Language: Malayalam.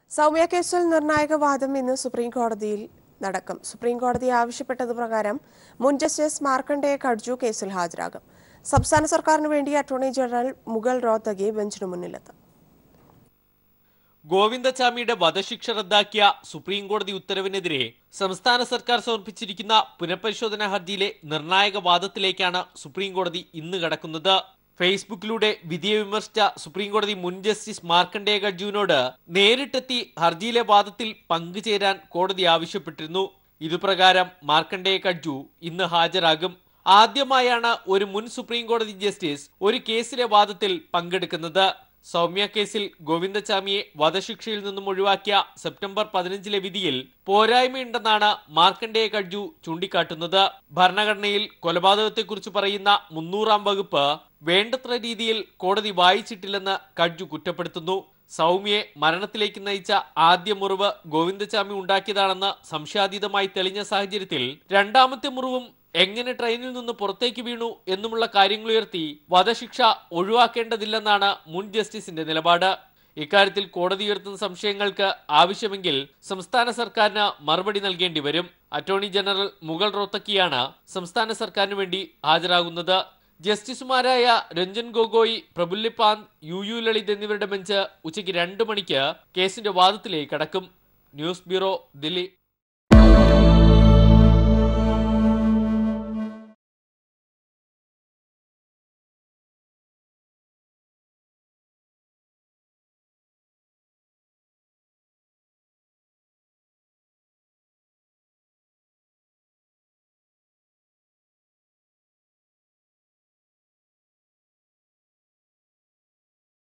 സൗമ്യ കേസിൽ നിർണായക വാദം ഇന്ന് സുപ്രീം കോടതിയിൽ നടക്കും സുപ്രീം കോടതി ആവശ്യപ്പെട്ടത് പ്രകാരം മുൻ ജസ്റ്റിസ് മാർക്കണ്ഡേയ കഡ്ജു കേസിൽ ഹാജരാകും സംസ്ഥാന സർക്കാരിന് വേണ്ടി അറ്റോർണി ജനറൽ മുഗൾ റോത്തഗി ബെഞ്ചിന് മുന്നിലെത്തും ഗോവിന്ദചാമിയുടെ വധശിക്ഷ റദ്ദാക്കിയ സുപ്രീം കോടതി ഉത്തരവിനെതിരെ സംസ്ഥാന സർക്കാർ സമർപ്പിച്ചിരിക്കുന്ന പുനഃപരിശോധനാ ഹർജിയിലെ നിർണായക വാദത്തിലേക്കാണ് സുപ്രീം കോടതി ഇന്ന് കടക്കുന്നത് ഫേസ്ബുക്കിലൂടെ വിധിയെ വിമർശിച്ച സുപ്രീം കോടതി മുൻ ജസ്റ്റിസ് മാർക്കണ്ഡേയ ഗഡ്ജുവിനോട് നേരിട്ടെത്തി ഹർജിയിലെ വാദത്തിൽ പങ്കുചേരാൻ കോടതി ആവശ്യപ്പെട്ടിരുന്നു ഇതുപ്രകാരം മാർക്കണ്ഡേയ ഗഡ്ജു ഇന്ന് ഹാജരാകും ആദ്യമായാണ് ഒരു മുൻ സുപ്രീം കോടതി ജസ്റ്റിസ് ഒരു കേസിലെ വാദത്തിൽ പങ്കെടുക്കുന്നത് സൗമ്യ കേസിൽ ഗോവിന്ദചാമിയെ വധശിക്ഷയിൽ നിന്നും ഒഴിവാക്കിയ സെപ്റ്റംബർ പതിനഞ്ചിലെ വിധിയിൽ പോരായ്മയുണ്ടെന്നാണ് മാർക്കണ്ഡേയ കഡ്ജു ചൂണ്ടിക്കാട്ടുന്നത് ഭരണഘടനയിൽ കൊലപാതകത്തെക്കുറിച്ച് പറയുന്ന മുന്നൂറാം വകുപ്പ് വേണ്ടത്ര രീതിയിൽ കോടതി വായിച്ചിട്ടില്ലെന്ന് കഡ്ജു കുറ്റപ്പെടുത്തുന്നു സൗമ്യയെ മരണത്തിലേക്ക് നയിച്ച ആദ്യ മുറിവ് ഗോവിന്ദചാമി ഉണ്ടാക്കിയതാണെന്ന് സംശയാതീതമായി തെളിഞ്ഞ സാഹചര്യത്തിൽ രണ്ടാമത്തെ മുറിവും എങ്ങനെ ട്രെയിനിൽ നിന്ന് പുറത്തേക്ക് വീണു എന്നുമുള്ള കാര്യങ്ങളുയർത്തി വധശിക്ഷ ഒഴിവാക്കേണ്ടതില്ലെന്നാണ് മുൻ ജസ്റ്റിസിന്റെ നിലപാട് ഇക്കാര്യത്തിൽ കോടതി ഉയർത്തുന്ന സംശയങ്ങൾക്ക് ആവശ്യമെങ്കിൽ സംസ്ഥാന സർക്കാരിന് മറുപടി നൽകേണ്ടി വരും അറ്റോർണി ജനറൽ മുഗൾ റോത്തക്കിയാണ് സംസ്ഥാന സർക്കാരിന് വേണ്ടി ഹാജരാകുന്നത് ജസ്റ്റിസുമാരായ രഞ്ജൻ ഗൊഗോയ് പ്രഫുല്ല പാന്ത് യു യു ലളിത് എന്നിവരുടെ ബെഞ്ച് ഉച്ചയ്ക്ക് രണ്ട് മണിക്ക് കേസിന്റെ വാദത്തിലേക്ക് കടക്കും ന്യൂസ് ബ്യൂറോ ദില്ലി